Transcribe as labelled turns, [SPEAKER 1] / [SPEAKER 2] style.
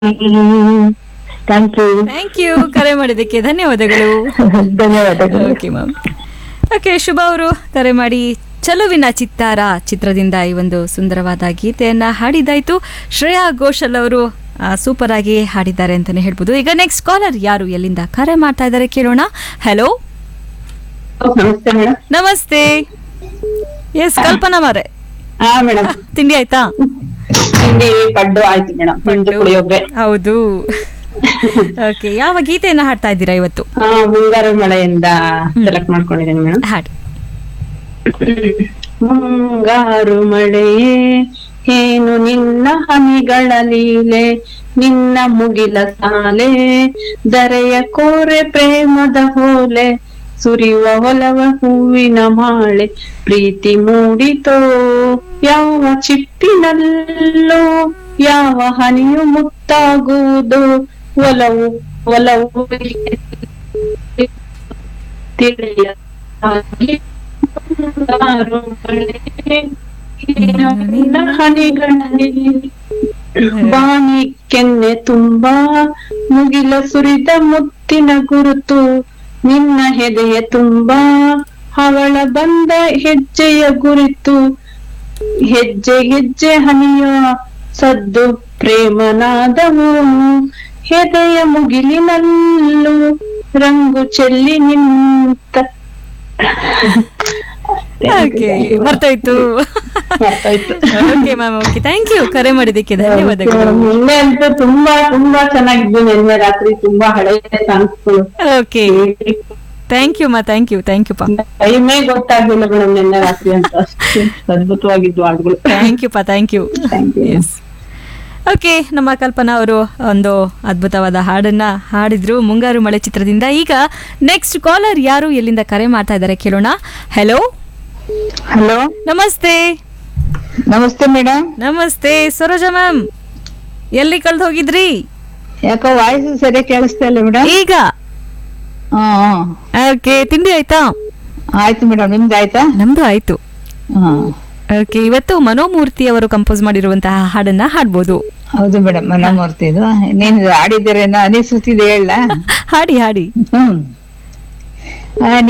[SPEAKER 1] Thank you
[SPEAKER 2] thank you ಕರೆ ಮಾಡಿದ್ದಕ್ಕೆ ಧನ್ಯವಾದಗಳು
[SPEAKER 1] ಧನ್ಯವಾದಗಳು
[SPEAKER 2] ಓಕೆ ಮ್ಯಾಮ್ ಓಕೆ ಶುಭ ಅವರು ಕರೆ ಮಾಡಿ ಚಲುವಿನ ಚಿತ್ತಾರ ಚಿತ್ರದಿಂದ ಈ ಒಂದು ಸುಂದರವಾದ ಗೀತೆಯನ್ನ ಹಾಡಿದಾಯ್ತು ಶ್ರೇಯಾ ಘೋಷಲ್ ಅವರು ಸೂಪರ್ ಆಗಿ ಹಾಡಿದ್ದಾರೆ ಅಂತಾನೆ ಹೇಳ್ಬೋದು ಈಗ ನೆಕ್ಸ್ಟ್ ಕಾಲರ್ ಯಾರು ಎಲ್ಲಿಂದ ಕರೆ ಮಾಡ್ತಾ ಇದ್ದಾರೆ ಕೇಳೋಣ ಹಲೋ
[SPEAKER 1] ನಮಸ್ತೆ ಮೇಡಮ್
[SPEAKER 2] ನಮಸ್ತೆ ಎಸ್ ಕಲ್ಪನಾ ಮಾರೆ
[SPEAKER 1] ಹಾ ಮೇಡಮ್
[SPEAKER 2] ತಿಂಡಿ ಆಯ್ತಾ
[SPEAKER 1] ತಿಂಡಿ ಪಡ್ಡು ಆಯ್ತು ಮೇಡಮ್ ಪಡ್ಡು ಪುಳಿಯೋಗರೆ
[SPEAKER 2] ಹೌದು ಓಕೆ ಯಾವ ಗೀತೆಯನ್ನ ಹಾಡ್ತಾ ಇದ್ದೀರಾ ಇವತ್ತು
[SPEAKER 1] ಹಾ ಮುಂಗಾರು ಮಳೆಯಿಂದ ಸೆಲೆಕ್ಟ್ ಮಾಡ್ಕೊಂಡಿದ್ದೀನಿ ಮೇಡಮ್
[SPEAKER 2] ಹಾಡಿ
[SPEAKER 1] ಮುಂಗಾರು ಮಳೆಯೇ ಏನು ನಿನ್ನ ಹನಿಗಳ ಲೀಲೆ ನಿನ್ನ ಮುಗಿಲ ಸಾಲೆ ದರೆಯ ಕೋರೆ ಪ್ರೇಮದ ಹೋಲೆ ಸುರಿಯುವ ಒಲವ ಹೂವಿನ ಮಾಳೆ ಪ್ರೀತಿ ಮೂಡಿತೋ ಯಾವ ಚಿಪ್ಪಿನಲ್ಲೋ ಯಾವ ಹನಿಯು ಮುತ್ತಾಗುವುದು ಒಲವು ಒಲವು ತಿಳಿಯ ಹಾಗೆ ಮುಂಗಾರು ಮಳೆ ನಿನ್ನ ಹನಿಗಳಲ್ಲಿ ಬಾನಿ ಕೆನ್ನೆ ತುಂಬಾ ಮುಗಿಲ ಸುರಿದ ಮುತ್ತಿನ ಗುರುತು ನಿನ್ನ ಹೆದೆಯ ತುಂಬಾ ಹವಳ ಬಂದ ಹೆಜ್ಜೆಯ ಗುರಿತು ಹೆಜ್ಜೆ ಹೆಜ್ಜೆ ಹನಿಯ ಸದ್ದು ಪ್ರೇಮನಾದವು ಹೆದೆಯ ಮುಗಿಲಿನಲ್ಲೂ ರಂಗು ಚೆಲ್ಲಿ ನಿಂತ
[SPEAKER 2] ಓಕೆ ಬರ್ತಾಯ್ತು
[SPEAKER 1] ಅರ್ಥಾಯ್ತು.
[SPEAKER 2] Okay ma'am okay thank you ಕರೆ ಮಾಡಿದ್ದಕ್ಕೆ ಧನ್ಯವಾದಗಳು
[SPEAKER 1] ನಿನ್ನೆ ಅಂತೂ ತುಂಬಾ ತುಂಬಾ ಚೆನ್ನಾಗಿದ್ದು ನಿನ್ನೆ ರಾತ್ರಿ ತುಂಬಾ ಹಳೆಯ ಸಾಂಗ್ಸ್ಗಳು
[SPEAKER 2] ಓಕೆ ಥ್ಯಾಂಕ್ ಯು ಮಾ ಥ್ಯಾಂಕ್ ಯು ಥ್ಯಾಂಕ್ ಯು ಪಾ
[SPEAKER 1] ಟೈಮೇ ಗೊತ್ತಾಗ್ಲಿಲ್ಲ ಮೇಡಮ್ ನಿನ್ನೆ ರಾತ್ರಿ ಅಂತ ಅಷ್ಟು ಅದ್ಭುತವಾಗಿದ್ದು ಹಾಡುಗಳು
[SPEAKER 2] ಥ್ಯಾಂಕ್ ಯು ಪಾ thank you
[SPEAKER 1] Thank you.
[SPEAKER 2] Yes okay ನಮ್ಮ ಕಲ್ಪನಾ ಅವರು ಒಂದು ಅದ್ಭುತವಾದ ಹಾಡನ್ನ ಹಾಡಿದ್ರು ಮುಂಗಾರು ಮಳೆ ಚಿತ್ರದಿಂದ ಈಗ ನೆಕ್ಸ್ಟ್ ಕಾಲರ್ ಯಾರು ಎಲ್ಲಿಂದ ಕರೆ ಮಾಡ್ತಾ ಇದ್ದಾರೆ ಕೇಳೋಣ ಹಲೋ
[SPEAKER 1] ಹಲೋ
[SPEAKER 2] ನಮಸ್ತೆ
[SPEAKER 1] ನಮಸ್ತೆ ಮೇಡಮ್
[SPEAKER 2] ನಮಸ್ತೆ ಸರೋಜಾ ಮ್ಯಾಮ್ ಎಲ್ಲಿ ಕಳ್ದು ಹೋಗಿದ್ರಿ
[SPEAKER 1] ಯಾಕೋ ವಾಯ್ಸ್ ಸರಿಯಾಗಿ ಕೇಳಿಸ್ತಾ ಇಲ್ಲ ಮೇಡಮ್
[SPEAKER 2] ಈಗ
[SPEAKER 1] ಹಾ
[SPEAKER 2] ಓಕೆ ತಿಂಡಿ ಆಯ್ತಾ
[SPEAKER 1] ಆಯ್ತು ಮೇಡಮ್ ನಿಮ್ದು ಆಯ್ತಾ
[SPEAKER 2] ನಮ್ದು ಆಯ್ತು
[SPEAKER 1] ಹಾ
[SPEAKER 2] ಓಕೆ ಇವತ್ತು ಮನೋಮೂರ್ತಿ ಅವರು ಕಂಪೋಸ್ ಮಾಡಿರುವಂತಹ ಹಾಡನ್ನ ಹಾಡ್ಬೋದು
[SPEAKER 1] ಹೌದು ಮೇಡಮ್ ಮನಮೂರ್ತಿ ಇದು ನೀನ್ ಆಡಿದ್ದೀರೇನೋ ಅನಿಸುತ್ತಿದೆ ಹೇಳ
[SPEAKER 2] ಹಾಡಿ ಹಾಡಿ
[SPEAKER 1] ಹ್ಮ್ ಆ,